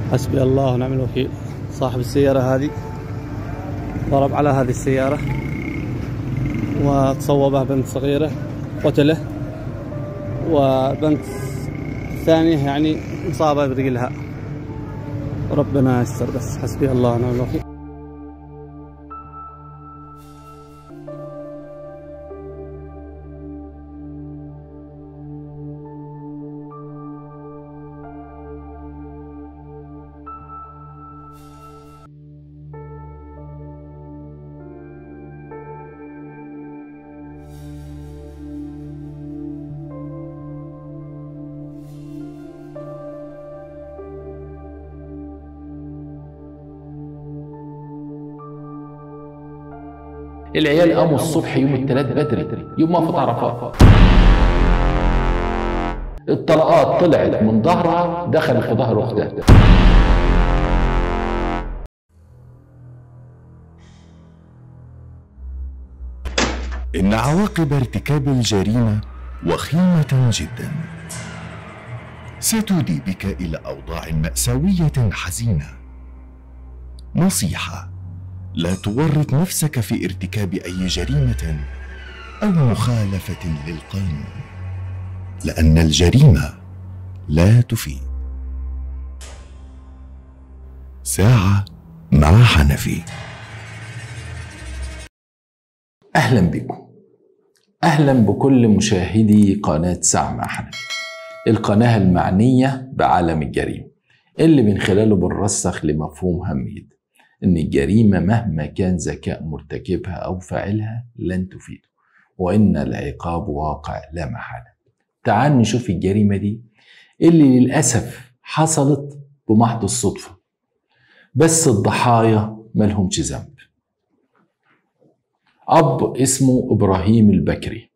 حسبي الله ونعم الوكيل صاحب السيارة هذه ضرب على هذه السيارة وتصوبه بنت صغيرة قتله وبنت ثانية يعني مصابة برجلها ربنا يستر بس حسبي الله ونعم الوكيل العيال قاموا الصبح يوم الثلاث بدري يوم ما فطر عرفات الطلقات طلعت من ظهرها دخلت في ظهر اختها إن عواقب ارتكاب الجريمة وخيمة جدا ستودي بك إلى أوضاع مأساوية حزينة نصيحة لا تورط نفسك في ارتكاب أي جريمة أو مخالفة للقانون لأن الجريمة لا تفيد ساعة مع حنفي اهلا بكم اهلا بكل مشاهدي قناه ساعه مع حنفي القناه المعنيه بعالم الجريمه اللي من خلاله بنرسخ لمفهوم هامية ان الجريمه مهما كان ذكاء مرتكبها او فاعلها لن تفيده وان العقاب واقع لا محاله تعال نشوف الجريمه دي اللي للاسف حصلت بمحض الصدفه بس الضحايا ملهمش ذنب أب اسمه إبراهيم البكري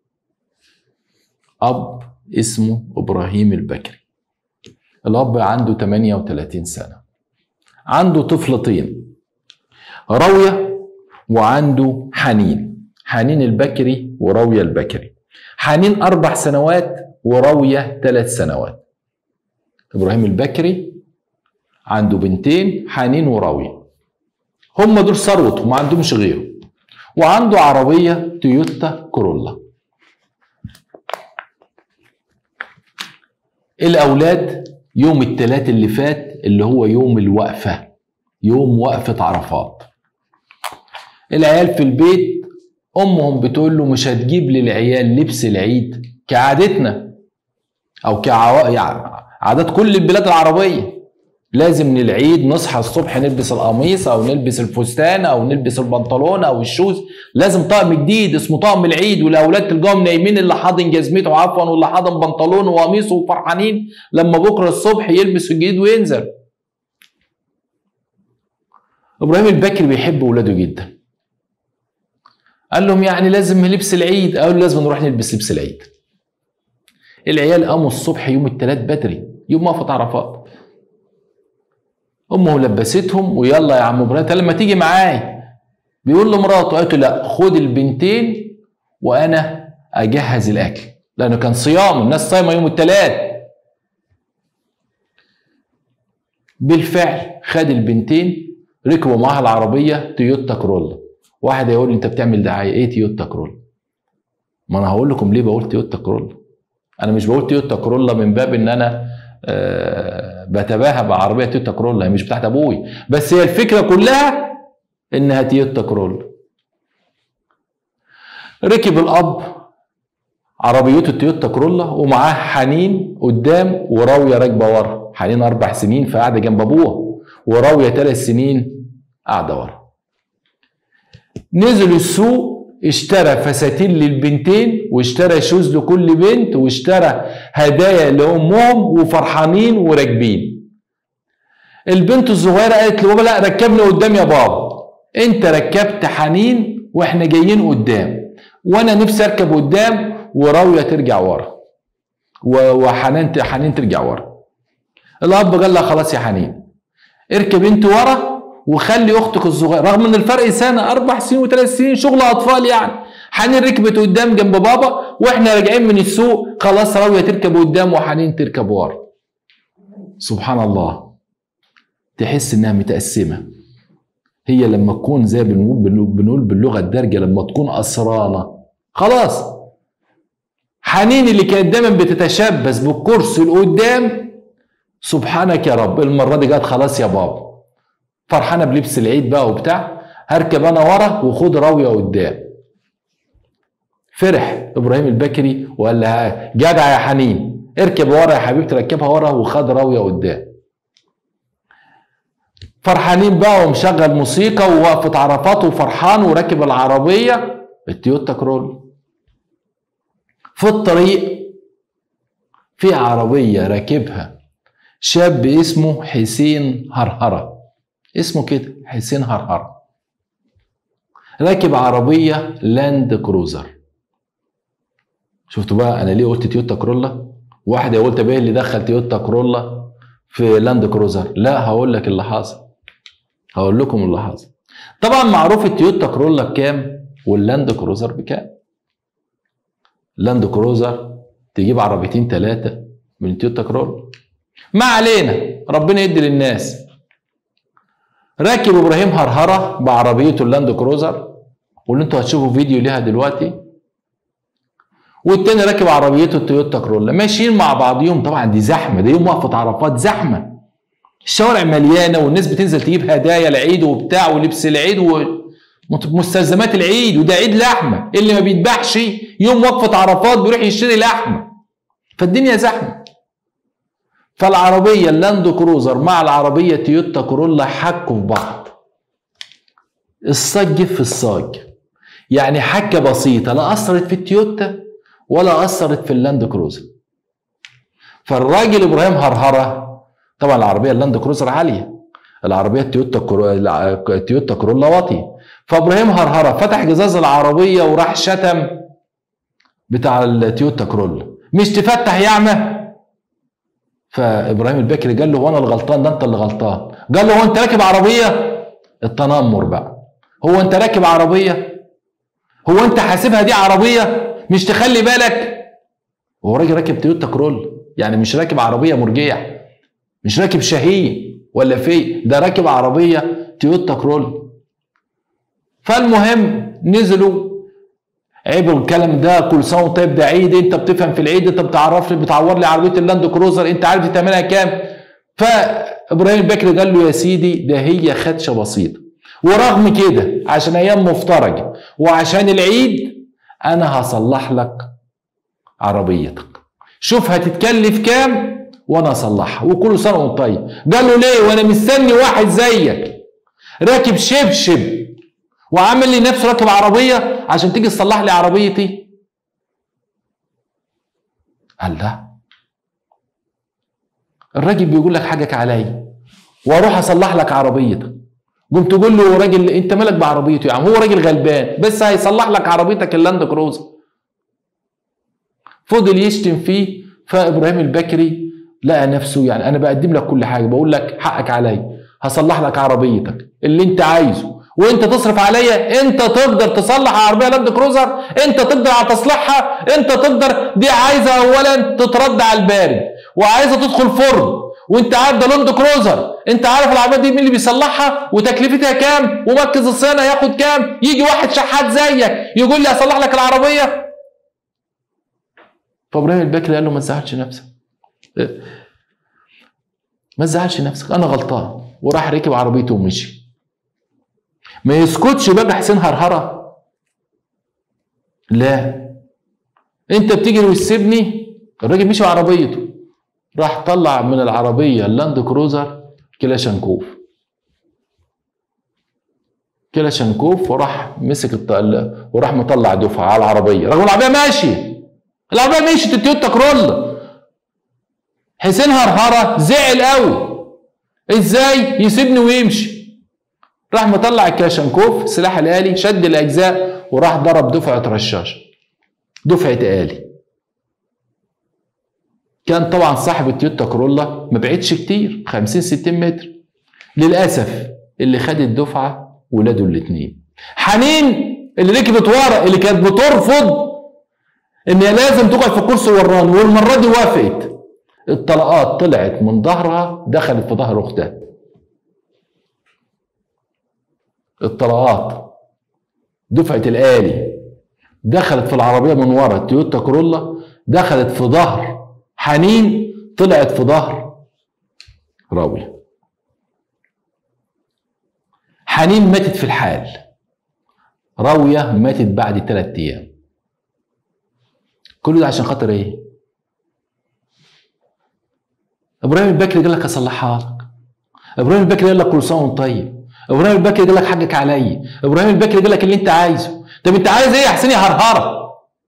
أب اسمه إبراهيم البكري الأب عنده 38 سنة عنده طفلتين راوية وعنده حنين حنين البكري وراوية البكري حنين أربع سنوات وراوية ثلاث سنوات إبراهيم البكري عنده بنتين حنين وراوية هم دول ثروته ما عندهمش غيره وعنده عربية تويوتا كورولا الأولاد يوم التلات اللي فات اللي هو يوم الوقفة يوم وقفة عرفات العيال في البيت أمهم بتقول له مش هتجيب للعيال لبس العيد كعادتنا أو كعوا... يعني عادات كل البلاد العربية لازم للعيد نصحى الصبح نلبس القميص او نلبس الفستان او نلبس البنطلون او الشوز لازم طقم جديد اسمه طقم العيد والاولاد تلقاهم نايمين اللي حاضن جزمته عفوا واللي حاضن بنطلونه وقميصه وفرحانين لما بكره الصبح يلبس الجديد وينزل ابراهيم البكري بيحب اولاده جدا قال لهم يعني لازم لبس العيد قالوا لازم نروح نلبس لبس العيد العيال قاموا الصبح يوم الثلاث بدري يوم وقفه عرفات امه لبستهم ويلا يا عم ابراهيم لما تيجي معايا بيقول لمراته قالت له لا خد البنتين وانا اجهز الاكل لانه كان صيام الناس صايمه يوم الثلاث بالفعل خد البنتين ركبوا معاها العربيه تويوتا كرولا واحد هيقول لي انت بتعمل دعايه ايه تويوتا كرولا ما انا هقول لكم ليه بقول تويوتا كرولا انا مش بقول تويوتا كرولا من باب ان انا أه بتباهى بعربيه تويوتا كرولا هي مش بتاعت ابوي بس هي الفكره كلها انها تويوتا كرولا ركب الاب عربيته التويوتا كرولا ومعاه حنين قدام وراويه راكبه ورا حنين اربع سنين فقاعده جنب ابوها وراويه ثلاث سنين قاعده ورا نزل السوق اشترى فساتين للبنتين واشترى شوز لكل بنت واشترى هدايا لامهم وفرحانين وراكبين البنت الصغيره قالت لبابا لا ركبني قدام يا بابا انت ركبت حنين واحنا جايين قدام وانا نفسي اركب قدام وراويه ترجع ورا وحنان حنين ترجع ورا الاب قال لها خلاص يا حنين اركب انت ورا وخلي اختك الصغيره رغم ان الفرق سنه اربع سنين وثلاث سنين شغل اطفال يعني حنين ركبت قدام جنب بابا واحنا راجعين من السوق خلاص راويه تركب قدام وحنين تركب ورا سبحان الله تحس انها متقسمه هي لما تكون زي بنقول بنقول باللغه الدارجه لما تكون اسرانه خلاص حنين اللي كانت دايما بتتشبث بالكرسي لقدام سبحانك يا رب المره دي جت خلاص يا بابا فرحانه بلبس العيد بقى وبتاع هركب انا ورا وخد راويه قدام فرح ابراهيم البكري وقال لها جدع يا حنين اركب ورا يا حبيبتي ركبها ورا وخد راويه قدام فرحانين بقى ومشغل موسيقى ووقفة عرفات وفرحان وراكب العربية التويوتا كرول في الطريق في عربية راكبها شاب اسمه حسين هرهرة اسمه كده حسين هرهرة راكب عربية لاند كروزر شفتوا بقى انا ليه قلت تويوتا كرولا واحد يقول طب ايه اللي دخل تويوتا كرولا في لاند كروزر لا هقول لك اللي حصل هقول لكم اللي حصل طبعا معروف التويوتا كرولا بكام واللاند كروزر بكام لاند كروزر تجيب عربيتين ثلاثة من تويوتا كرولا ما علينا ربنا يدي للناس راكب ابراهيم هرهره بعربيته اللاند كروزر واللي انتوا هتشوفوا فيديو ليها دلوقتي والتاني راكب عربيته التويوتا كرولا ماشيين مع بعضيهم طبعا دي زحمه دي يوم وقفه عرفات زحمه الشوارع مليانه والناس بتنزل تجيب هدايا العيد وبتاع ولبس العيد ومستلزمات العيد وده عيد لحمه اللي ما بيذبحش يوم وقفه عرفات بيروح يشتري لحمه فالدنيا زحمه فالعربيه اللاند كروزر مع العربيه تويوتا كورولا حكوا في بعض الصاج في الصاج يعني حكه بسيطه لا اثرت في التويوتا ولا اثرت في اللاند كروزر فالراجل ابراهيم هرهره طبعا العربيه اللاند كروزر عاليه العربيه التويوتا كرو... التويوتا كورولا واطيه فابراهيم هرهره فتح جزاز العربيه وراح شتم بتاع التويوتا كورولا مش تفتح يا اعمى فابراهيم البكري قال له وانا الغلطان ده انت اللي غلطان قال له هو انت راكب عربيه التنمر بقى هو انت راكب عربيه هو انت حاسبها دي عربيه مش تخلي بالك هو راجل راكب تويوتا كرول يعني مش راكب عربيه مرجيح مش راكب شاهين ولا في ده راكب عربيه تويوتا كرول فالمهم نزلوا عيبوا الكلام ده كل سنه وانت طيب ده عيد انت بتفهم في العيد انت بتعرف لي بتعور لي عربيه اللاند كروزر انت عارف دي ثمنها كام فابراهيم البكري قال له يا سيدي ده هي خدشه بسيطه ورغم كده عشان ايام مفترجه وعشان العيد انا هصلح لك عربيتك شوف هتتكلف كام وانا اصلحها وكل سنه وانت طيب قال له ليه وانا مستني واحد زيك راكب شبشب وعامل لي نفسه راكب عربيه عشان تيجي تصلح لي عربيتي قال لا الراجل بيقول لك حاجك عليا واروح اصلح لك عربيتك قمت تقول له راجل انت مالك بعربيته يا عم هو راجل غلبان بس هيصلح لك عربيتك اللاند كروزر فضل يشتم فيه فابراهيم البكري لقى نفسه يعني انا بقدم لك كل حاجه بقول لك حقك عليا هصلح لك عربيتك اللي انت عايزه وانت تصرف عليا انت تقدر تصلح عربيه لاند كروزر انت تقدر على تصليحها انت تقدر دي عايزه اولا تترد على البارد وعايزه تدخل فرن وانت عارف ده لاند كروزر انت عارف العربيه دي مين اللي بيصلحها وتكلفتها كام ومركز الصيانه ياخد كام يجي واحد شحات زيك يقول لي اصلح لك العربيه فابراهيم البكري قال له ما تزعلش نفسك ما تزعلش نفسك انا غلطان وراح ركب عربيته ومشي ما يسكتش بقى حسين هرهره لا انت بتيجي وتسيبني الراجل مشي بعربيته راح طلع من العربيه اللاند كروزر كلاشنكوف كلاشنكوف وراح مسك الطل... وراح مطلع دفعه على العربيه رغم العربيه ماشيه العربيه مشيت التويوتا كرولا حسين هرهره زعل قوي ازاي يسيبني ويمشي راح مطلع الكلاشنكوف سلاح الالي شد الاجزاء وراح ضرب دفعه رشاش دفعه الي كان طبعا صاحب التويوتا كرولا ما بعدش كتير 50 60 متر للاسف اللي خد الدفعه ولاده الاثنين حنين اللي ركبت ورا اللي كانت بترفض ان هي لازم تقعد في الكرسي وراني والمره دي وافقت الطلقات طلعت من ظهرها دخلت في ظهر اختها الطلقات دفعة الآلي دخلت في العربية من ورا تويوتا كورولا دخلت في ظهر حنين طلعت في ظهر راوية حنين ماتت في الحال راوية ماتت بعد ثلاثة أيام كل ده عشان خاطر ايه؟ ابراهيم البكري قال لك اصلحها لك ابراهيم البكري قال لك كل سنه وانت طيب ابراهيم البكري قال لك حقك عليا ابراهيم البكري قال لك اللي انت عايزه طب انت عايز ايه يا حسين يا هرهره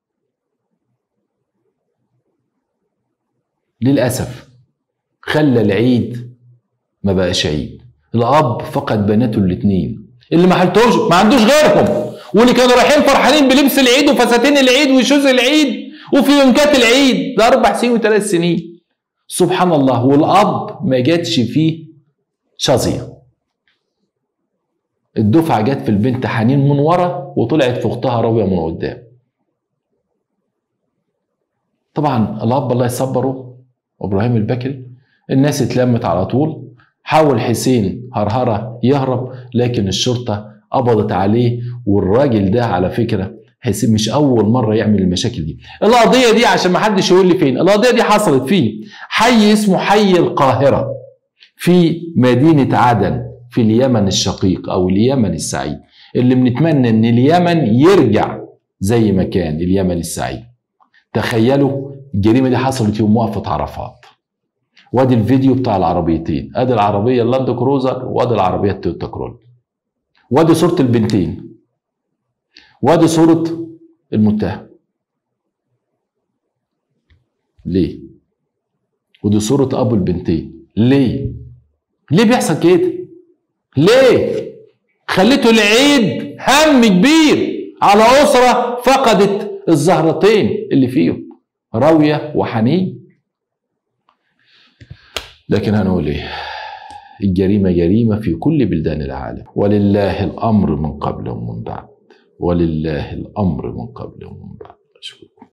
للاسف خلى العيد ما بقاش عيد الاب فقد بناته الاثنين اللي ما حلتوش ما عندوش غيرهم واللي كانوا رايحين فرحانين بلبس العيد وفساتين العيد وشوز العيد وفي ينكات العيد ده اربع سنين وثلاث سنين سبحان الله والاب ما جاتش فيه شظيه الدفعه جت في البنت حنين من ورا وطلعت في اختها راويه من قدام طبعا الاب الله يصبره ابراهيم البكري الناس اتلمت على طول حاول حسين هرهره يهرب لكن الشرطه قبضت عليه والراجل ده على فكره حسين مش اول مره يعمل المشاكل دي القضيه دي عشان ما حدش يقول لي فين القضيه دي حصلت في حي اسمه حي القاهره في مدينه عدن في اليمن الشقيق او اليمن السعيد اللي بنتمنى ان اليمن يرجع زي ما كان اليمن السعيد تخيلوا الجريمه دي حصلت يوم وقفه عرفات وادي الفيديو بتاع العربيتين ادي العربيه اللاند كروزر وادي العربيه التويوتا كرول وادي صوره البنتين وادي صوره المتهم ليه ودي صوره ابو البنتين ليه ليه بيحصل كده ليه خليته العيد هم كبير على اسره فقدت الزهرتين اللي فيهم راويه وحنين لكن هنقول ايه الجريمه جريمه في كل بلدان العالم ولله الامر من قبل ومن بعد ولله الامر من قبل ومن بعد اشكركم